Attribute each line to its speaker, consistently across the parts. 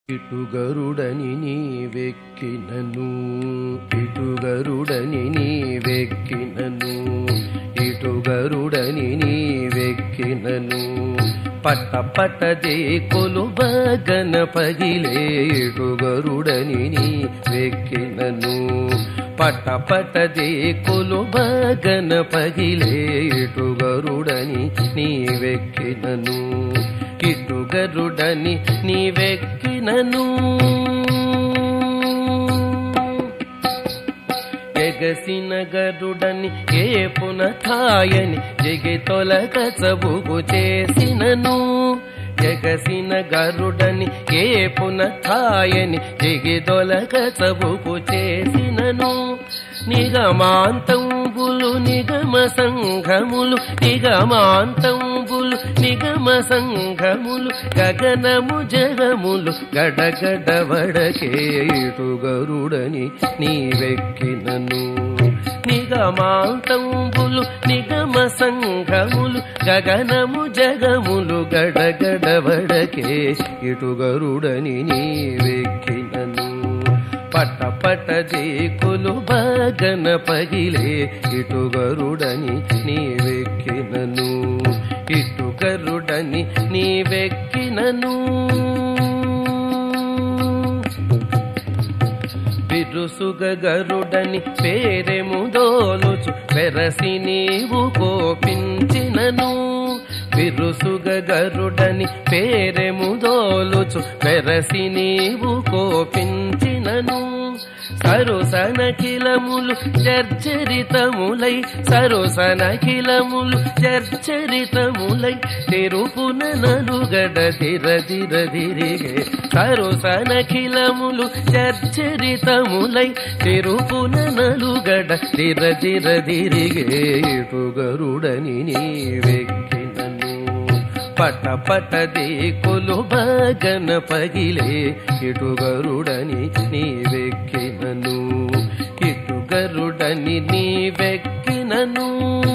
Speaker 1: ఇటుగరుడని నీవెక్కినను ఇటుగరుడని నీవెక్కినను ఇటుగరుడని నీవెక్కినను పట్ట పట్టదే కొలువ గణపగిలే ఇటుగరుడని నీవెక్కినను పట్ట పట్టదే కొలువ గణపగిలే ఇటుగరుడని నీవెక్కినను కిటుగరుడని నీవెక్కినను ఎగసిన గరుడని ఏ పునథాయని జగి తొలగ సబుగు చేసినను ఎగసిన గరుడని ఏ పునథాయని జగి తొలగ సబుగు చేసినను నిగమాంతంబులు నిగమ సంఘములు నిగమాంతంబులు నిగమ సంఘములు గగనము జగములు గడగడ వడకేటు గరుడని నీవెక్కినను నిగమాంతంబులు నిగమ సంఘములు గగనము జగములు గడగడ వడకే ఇటు గరుడని నీవెక్కినను పట పట జీకులు బగన పగిలే ఇటు గరుడని నీవెక్కినను ఇటు గరుడని నీవెక్కినను బిరుసుగ గరుడని పేరెముదోలుచు వెరసి నీవు కోపించినను బిరుసుగ గరుడని పేరెముదోలుచు వెరసి నీవు కోపించినను సరుసనఖిలములు చర్చరితములై సరుసనఖిలములు చర్చరితములై తెరుపున నలుగడ దిర దిర దిరిగే సరుసనఖిలములు చర్చరితములై తెరుపున నలుగడ దిర దిర దిరిగే ఇటు గరుడని నీవెక్కినను పట పట దేకులు బగన పగిలే ఇటు గరుడని నీవెక్కినను ఇటు గరుడని నీవెక్కినను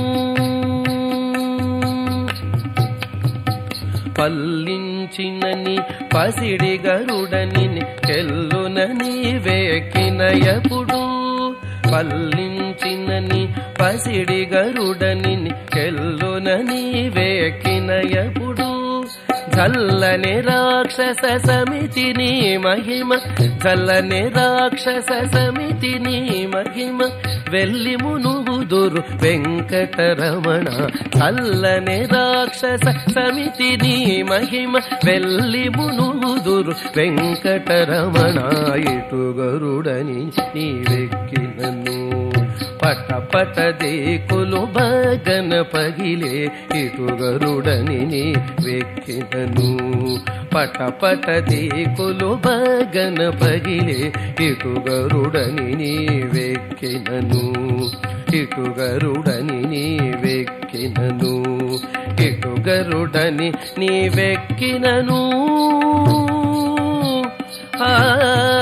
Speaker 1: పల్లించినని పసిడి గరుడని చెల్లున నీవెక్కినయపుడు పల్లించినని పసిడి గరుడని చెల్లున నీవెక్కినయపుడు చల్లని రాక్షస సమితి నీ మహిమ చల్లని రాక్షస సమితి నీ మహిమ వెళ్ళి మునుగుదురు వెంకటరమణ చల్లని రాక్షస సమితి నీ మహిమ వెళ్ళి మునుగుదురు వెంకటరమణ ఇటు గరుడని నీవెక్కినను పట పట దేకులు బగన పగిలే ఇటు గరుడని నీ వెక్కినను పట పట దేకులు బగన పగిలే ఇటు గరుడని నీ వెక్కినను ఇటు గరుడని నీ వెక్కినను ఇటు గరుడని నీ వెక్కినను ఆ